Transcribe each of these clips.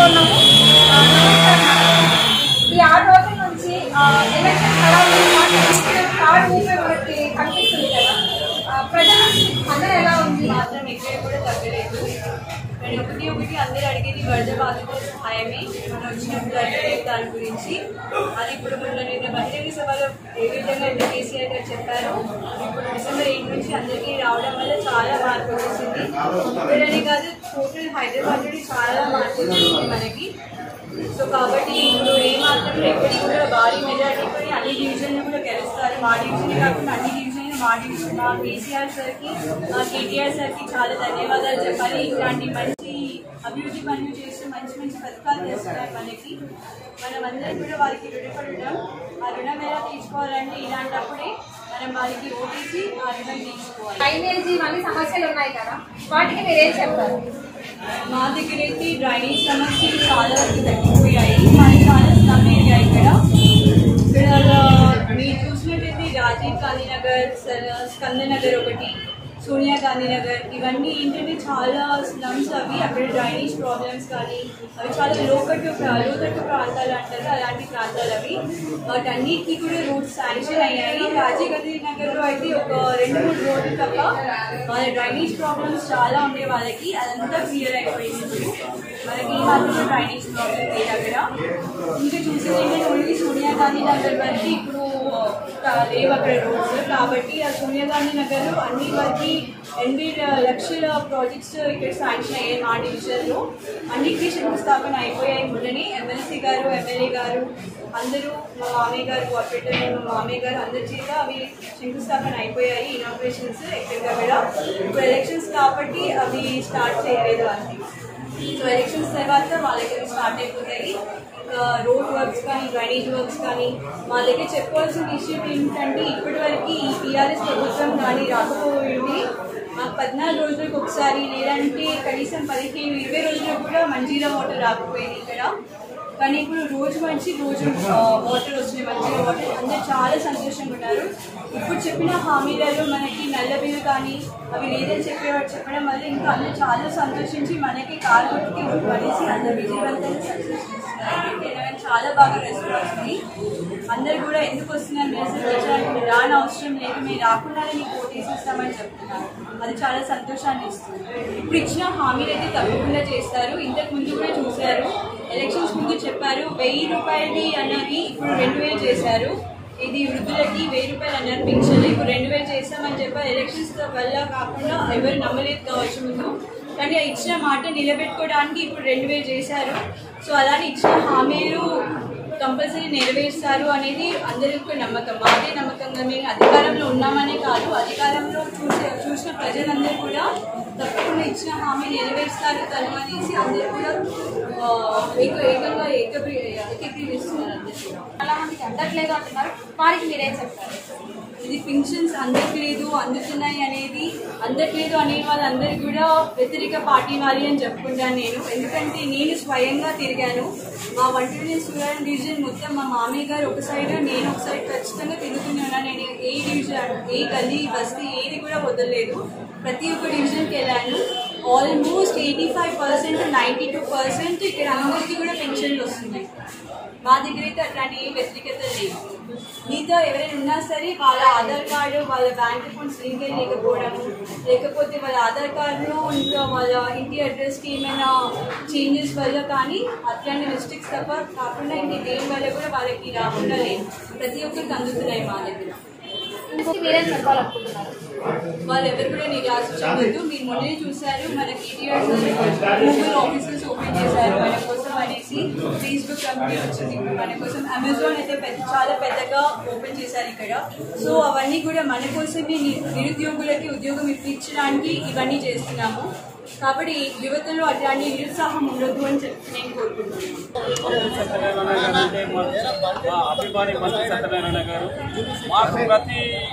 ఉన్నాము ఆ, నమస్కారం. ఈ ఆరు రోజుల నుంచి ఆ, ఎలక్షన్ హడావుడి కార్డు ఊపే మనకి కనిపిస్తుంది కదా ఆ, ప్రజల అందరూ ఎలా ఉంది మాత్రం ఇక్కడ కూడా తగ్గలేదు నేను ఒకటి ఒకటి అందరూ అడిగేది వరద బాధితుల సహాయమే మనం వచ్చినప్పుడు అడిగేది దాని గురించి అది ఇప్పుడు మొన్న నిన్న బహిరంగ సభలో ఏ విధంగా అయితే కేసీఆర్ గారు చెప్పారో ఇప్పుడు డిసెంబర్ ఎయిట్ నుంచి అందరికీ రావడం వల్ల చాలా మార్పు వచ్చేసింది ఇక్కడనే కాదు టోటల్ హైదరాబాద్ నుండి చాలా మార్పు వచ్చింది మనకి సో కాబట్టి ఇప్పుడు ఏ మాత్రం ఎక్కడికి కూడా భారీ మెజారిటీతో అన్ని డివిజన్లు కూడా గెలుస్తారు మా డివిజన్ కాకుండా అన్ని డివిజన్లు మా డివిజన్ మా కేసీఆర్ సార్కి మా కేటీఆర్ సార్కి చాలా ధన్యవాదాలు చెప్పాలి ఇట్లాంటి మంచి అభివృద్ధి పనులు చేస్తూ మంచి మంచి పథకాలు చేస్తున్నారు మనకి మనం అందరం కూడా వారికి రుణపడి ఉన్నాం ఆ రుణం ఎలా తీసుకోవాలంటే ఇలాంటప్పుడే మనం వారికి ఓటేసి ఆ రుణం తీసుకోవాలి డ్రైనేజీ ఇవన్నీ సమస్యలు ఉన్నాయి కదా వాటికి మీరేం చెప్తారు మా దగ్గర అయితే డ్రైనేజ్ సమస్యలు చాలా వరకు తగ్గిపోయాయి మాది చాలా స్లమ్ ఏరియా ఇక్కడ ఇక్కడ మీరు చూసినట్టయితే రాజీవ్ గాంధీ నగర్ స- స్కంద నగర్ ఒకటి సోనియా గాంధీ నగర్ ఇవన్నీ ఏంటంటే చాలా స్లమ్స్ అవి అక్కడ డ్రైనేజ్ ప్రాబ్లమ్స్ కానీ అవి చాలా లోకట్టు ప్రా- లోతట్టు ప్రాంతాలు అంటారు అలాంటి ప్రాంతాలు అవి వాటన్నిటికీ కూడా రోడ్స్ శాంక్షన్ అయ్యాయి రాజీవ్ గాంధీ నగర్లో అయితే ఒక రెండు మూడు రోడ్లు తప్ప వాళ్ళ డ్రైనేజ్ ప్రాబ్లమ్స్ చాలా ఉండే వాళ్ళకి అదంతా క్లియర్ అయిపోయింది ఇప్పుడు మనకి ఈ మాత్రం డ్రైనేజ్ ప్రాబ్లమ్ లేదు అక్కడ ఇంకా చూసేది ఏంటంటే ఓన్లీ సోనియా గాంధీ నగర్ వరకు ఇప్పుడు ఆ, లేవు అక్కడ రోడ్స్ కాబట్టి ఆ సోనియా గాంధీ నగర్ అన్ని వరకు ఎనభై లక్షల ప్రాజెక్ట్స్ ఇక్కడ శాంక్షన్ అయ్యాయి మా డివిజన్లో అన్నిటికీ శంకుస్థాపన అయిపోయాయి మొన్ననే ఎమ్మెల్సీ గారు ఎమ్మెల్యే గారు అందరూ మా మామయ్య గారు కోఆపరేటర్ మా మామయ్య గారు అందరి చేత అవి శంకుస్థాపన అయిపోయాయి ఇనాగ్రేషన్స్ ఎక్కడికక్కడ ఇప్పుడు ఎలక్షన్స్ కాబట్టి అవి స్టార్ట్ చేయలేదు అంతే సో ఎలక్షన్స్ తర్వాత మా దగ్గర స్టార్ట్ అయిపోతాయి ఇంకా రోడ్ వర్క్స్ కానీ డ్రైనేజ్ వర్క్స్ కానీ మా దగ్గర చెప్పుకోవాల్సిన విషయం ఏంటంటే ఇప్పటి వరకు ఈ టీఆర్ఎస్ ప్రభుత్వం కానీ రాకపోయింది మాకు పద్నాలుగు రోజులకు ఒకసారి లేదంటే కనీసం పదిహేను ఇరవై రోజులకు కూడా మంజీరా వాటర్ రాకపోయింది ఇక్కడ కానీ ఇప్పుడు రోజు మంచి రోజు వాటర్ వచ్చినాయి మంచిగా వాటర్ అందరూ చాలా సంతోషంగా ఉన్నారు ఇప్పుడు చెప్పిన హామీలలో మనకి నల్ల బిల్లు కానీ అవి లేదని చెప్పేవాడు చెప్పడం వల్ల ఇంకా అందరూ చాలా సంతోషించి మనకి కార్మికుడికి పడేసి అందరూ విజయవంతంగా సక్సెస్ చేస్తున్నారు తెలంగాణ చాలా బాగా రెస్పాన్స్ ఉంది అందరు కూడా ఎందుకు వస్తున్నారు మీరు అసలు ప్రచారానికి రాని అవసరం లేదు మీరు రాకుండానే మీకు ఓటేసిస్తామని చెప్తున్నారు అది చాలా సంతోషాన్ని ఇస్తుంది ఇప్పుడు ఇచ్చిన హామీలు అయితే తప్పకుండా చేస్తారు ఇంతకు ముందు కూడా చూశారు ఎలక్షన్స్ ముందు చెప్పారు వెయ్యి రూపాయలది అన్నది ఇప్పుడు రెండు వేలు చేశారు ఇది వృద్ధులకి వెయ్యి రూపాయలు అన్నారు పింఛన్ ఇప్పుడు రెండు వేలు చేస్తామని చెప్పారు ఎలక్షన్స్ వల్ల కాకుండా ఎవరు నమ్మలేదు కావచ్చు ముందు కానీ ఆ ఇచ్చిన మాట నిలబెట్టుకోవడానికి ఇప్పుడు రెండు వేలు చేశారు సో అలానే ఇచ్చిన హామీలు కంపల్సరీ నెరవేరుస్తారు అనేది అందరికీ నమ్మకం మాదే నమ్మకంగా మేము అధికారంలో ఉన్నామనే కాదు అధికారంలో చూసే చూసిన ప్రజలందరూ కూడా తప్పకుండా ఇచ్చిన హామీ నెరవేరుస్తారు తను అనేసి అందరూ కూడా ఆ, ఏక ఏకంగా ఏకగ్రీ ఏకీకరిస్తున్నారు అందరూ కూడా చాలా మందికి అందట్లేదు అంటున్నారు వారికి మీరేం చెప్తారు ఇది పింఛన్స్ అందట్లేదు అందుతున్నాయి అనేది అందట్లేదు అనే వాళ్ళందరూ కూడా వ్యతిరేక పార్టీ వారి అని చెప్పుకుంటాను నేను ఎందుకంటే నేను స్వయంగా తిరిగాను మా వంటనే సూర్యారాయణ డివిజన్ మొత్తం మా మామయ్య గారు ఒక సైడ్ నేను ఒక సైడ్ ఖచ్చితంగా తిరుగుతూనే ఉన్నాను నేను ఏ డివిజన్ ఏ గల్లీ బస్తీ ఏది కూడా వదలలేదు ప్రతి ఒక్క డివిజన్కి వెళ్ళాను almost eighty five percent ninety two percent ఇక్కడ అందరికీ కూడా పెన్షన్లు వస్తున్నాయి మా దగ్గర అయితే అట్లాంటి ఏ వ్యతిరేకత లేదు మీతో ఎవరైనా ఉన్నా సరే వాళ్ళ ఆధార్ కార్డు వాళ్ళ బ్యాంక్ అకౌంట్స్ లింక్ అయి లేకపోవడము లేకపోతే వాళ్ళ ఆధార్ కార్డులో ఇంకా వాళ్ళ ఇంటి అడ్రస్కి ఏమైనా చేంజెస్ వల్ల కానీ అట్లాంటి మిస్టేక్స్ తప్ప కాకుండా ఇంక దేని వల్ల కూడా వాళ్ళకి రాకుండా లేదు ప్రతి ఒక్కరికి అందుతున్నాయి మా దగ్గర ఇంకొకటి మీరేం చెప్పాలనుకుంటున్నారు వాళ్ళు ఎవరు కూడా నిరాశ చెందొద్దు మీరు మొన్నే చూశారు మన KTR sir Google offices open చేశారు మన కోసం అనేసి ఫేస్బుక్ కంపెనీ వచ్చింది ఇప్పుడు మన కోసం అమెజాన్ అయితే పెద్ద చాలా పెద్దగా ఓపెన్ చేశారు ఇక్కడ సో అవన్నీ కూడా మన కోసమే ని- నిరుద్యోగులకి ఉద్యోగం ఇప్పించడానికి ఇవన్నీ చేస్తున్నాము కాబట్టి యువతలో అట్లాంటి నిరుత్సాహం ఉండొద్దు అని చెప్పి నేను కోరుకుంటున్నాను సత్యనారాయణ గారు అంటే మా మా అభిమాని మంత్రి సత్యనారాయణ గారు మాకు ప్రతి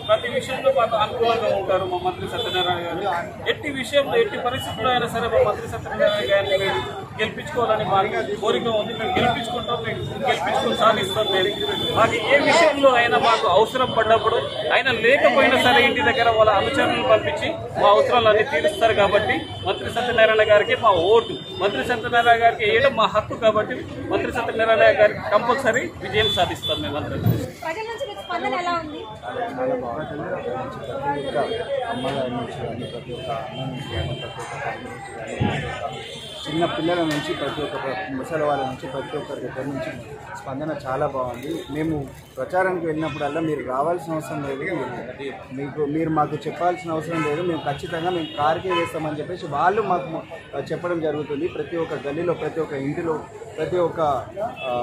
ప్రతి విషయంలో మాకు అనుకూలంగా ఉంటారు మా మంత్రి సత్యనారాయణ గారు ఎట్టి విషయంలో ఎట్టి పరిస్థితుల్లో అయినా సరే మా మంత్రి సత్యనారాయణ గారిని మేము గెలిపించుకోవాలని మాకు కోరిక ఉంది మేము గెలిపించుకుంటాం మేము గెలిపించుకుని సాధిస్తాం మేము మాకు ఏ విషయంలో అయినా మాకు అవసరం పడ్డప్పుడు ఆయన లేకపోయినా సరే ఇంటి దగ్గర వాళ్ళ అనుచరులను పంపించి మా అవసరాలన్నీ తీరుస్తారు కాబట్టి మంత్రి సత్యనారాయణ గారికి మా ఓటు మంత్రి సత్యనారాయణ గారికి వేయడం మా హక్కు కాబట్టి మంత్రి సత్యనారాయణ గారికి కంపల్సరీ విజయం సాధిస్తాం మేమందరం ప్రజల నుంచి మీకు స్పందన ఎలా ఉంది చాలా బాగుంటుంది ప్రతి ఒక్క అమ్మగారి నుంచి కానీ ప్రతి ఒక్క అమ్మ నుంచి కానీ ప్రతి ఒక్క తల్లి నుంచి కానీ ప్రతి ఒక్క చిన్న పిల్లల నుంచి ప్రతి ఒక్క ముసలి వాళ్ళ నుంచి ప్రతి ఒక్కరి దగ్గర నుంచి స్పందన చాలా బాగుంది మేము ప్రచారానికి వెళ్ళినప్పుడల్లా మీరు రావాల్సిన అవసరం లేదు మీరు- మీకు మీరు మాకు చెప్పాల్సిన అవసరం లేదు మేము ఖచ్చితంగా మేము కార్కే వేస్తామని చెప్పేసి వాళ్ళు మాకు చెప్పడం జరుగుతుంది ప్రతి ఒక్క గల్లీలో ప్రతి ఒక్క ఇంటిలో ప్రతి ఒక్క ఆ,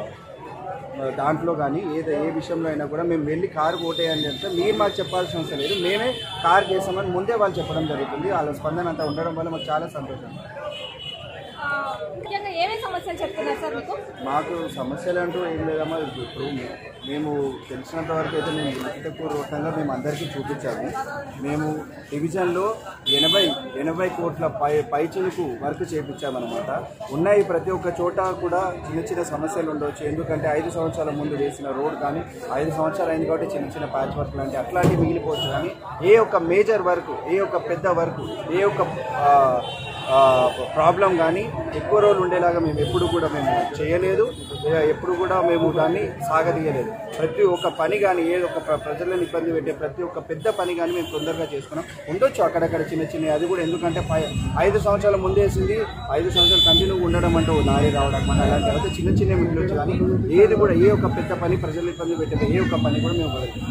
దాంట్లో కానీ ఏదో ఏ విషయంలో అయినా కూడా మేము వెళ్ళి కారు ఓటేయని చెప్తే మీరు మాకు చెప్పాల్సిన అవసరం లేదు మేమే కారు చేసామని ముందే వాళ్ళు చెప్పడం జరుగుతుంది వాళ్ళ స్పందన అంతా ఉండడం వల్ల మాకు చాలా సంతోషం ఆ, ముఖ్యంగా ఏమేమి సమస్యలు చెప్తున్నారు సార్ మీకు మాకు సమస్యలు అంటూ ఏం లేదమ్మా ఇప్పుడు మేము తెలిసినంత వరకు అయితే మేము లిఖితపూర్వకంగా మేము అందరికీ చూపించాము మేము డివిజన్లో ఎనభై ఎనభై కోట్ల పై పైచిలకు వర్క్ చేయించామన్నమాట ఉన్నాయి ప్రతి ఒక్క చోట కూడా చిన్న చిన్న సమస్యలు ఉండవచ్చు ఎందుకంటే ఐదు సంవత్సరాల ముందు వేసిన రోడ్ కానీ ఐదు సంవత్సరాలు అయింది కాబట్టి చిన్న చిన్న ప్యాచ్ వర్క్ లాంటి అట్లాంటివి మిగిలిపోవచ్చు కానీ ఏ ఒక్క మేజర్ వర్క్ ఏ ఒక్క పెద్ద వర్క్ ఏ ఒక్క ఆ, ప్రాబ్లం కానీ ఎక్కువ రోజులు ఉండేలాగా మేము ఎప్పుడు కూడా మేము చేయలేదు ఏ- ఎప్పుడు కూడా మేము దాన్ని సాగదీయలేదు ప్రతి ఒక్క పని కానీ ఏ ఒక్క ప్ర- ప్రజలను ఇబ్బంది పెట్టే ప్రతి ఒక్క పెద్ద పని కానీ మేము తొందరగా చేసుకున్నాం ఉండొచ్చు అక్కడక్కడ చిన్న చిన్న అది కూడా ఎందుకంటే పై ఐదు సంవత్సరాల ముందేసింది ఐదు సంవత్సరాలు కంటిన్యూ ఉండడం అంటూ నారి రావడం అంటే అలాంటి అయితే చిన్న చిన్న మిగిలొచ్చు కానీ ఏది కూడా ఏ ఒక్క పెద్ద పని ప్రజలు ఇబ్బంది పెట్టే ఏ ఒక్క పని కూడా మేము వదలం.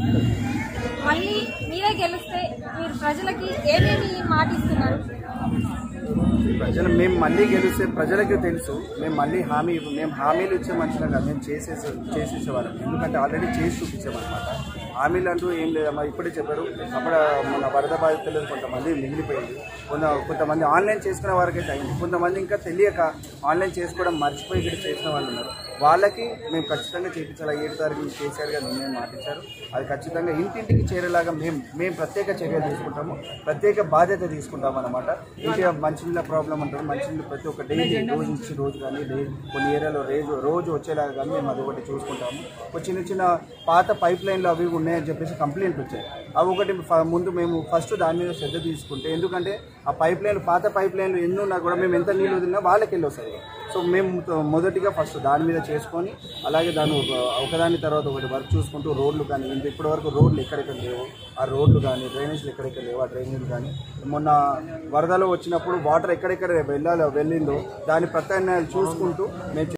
మళ్ళీ మీరే గెలిస్తే మీరు ప్రజలకి ఏమేమి మాట ఇస్తున్నారు ప్రజలు మేము మళ్ళీ గెలిస్తే ప్రజలకి తెలుసు మేము మళ్ళీ హామీ మేము హామీలు ఇచ్చే మనుషులం కాదు మేము చేసేసే చేసేసేవాళ్ళం ఎందుకంటే ఆల్రెడీ చేసి చూపించామన్నమాట హామీలు అంటూ ఏం లేదమ్మా ఇప్పుడే చెప్పారు అప్పుడు మన వరద బాధితులు కొంతమంది మిగిలిపోయింది కొంత కొంతమంది ఆన్లైన్ చేసుకునే వారికైతే అయింది కొంతమంది ఇంకా తెలియక ఆన్లైన్ చేసుకోవడం మర్చిపోయి ఇక్కడ చేసిన వాళ్ళు ఉన్నారు వాళ్ళకి మేము ఖచ్చితంగా చేయించాలి ఏడు తారీఖు కేసీఆర్ గారు నిర్ణయం మాటించారు అది ఖచ్చితంగా ఇంటింటికి చేరేలాగా మేము మేము ప్రత్యేక చర్యలు తీసుకుంటాము ప్రత్యేక బాధ్యత తీసుకుంటాం అనమాట ఇంటి మంచినీళ్ళ ప్రాబ్లం అంటారు మంచినీళ్ళు ప్రతి ఒక్క డైలీ రోజు నుంచి రోజు కానీ డే కొన్ని ఏరియాలో రోజు రోజు వచ్చేలాగా కానీ మేము అది ఒకటి చూసుకుంటాము ఒక చిన్న చిన్న పాత పైప్ లైన్లు అవి ఇవి ఉన్నాయని చెప్పేసి కంప్లైంట్ వచ్చాయి అవి ఒకటి ఫ- ముందు మేము ఫస్ట్ దాని మీద శ్రద్ధ తీసుకుంటే ఎందుకంటే ఆ పైప్ లైన్లు పాత పైప్ లైన్లు ఎన్ని ఉన్నా కూడా మేము ఎంత నీళ్ళు వదిలినా వాళ్ళకి వెళ్ళి వస్తాయి సో మేము తో- మొదటిగా ఫస్ట్ దాని మీద చేసుకొని అలాగే దాన్ని ఒక ఒకదాని తర్వాత ఒకటి వర్క్ చూసుకుంటూ రోడ్లు కానీ ఇంత ఇప్పటి వరకు రోడ్లు ఎక్కడెక్కడ లేవు ఆ రోడ్లు కానీ డ్రైనేజ్లు ఎక్కడెక్కడ లేవు ఆ డ్రైనేజ్లు కానీ మొన్న వరదలో వచ్చినప్పుడు వాటర్ ఎక్కడెక్కడ వెళ్ళాలో వెళ్ళిందో దాని ప్రత్యామ్నాయాలు చూసుకుంటూ మేము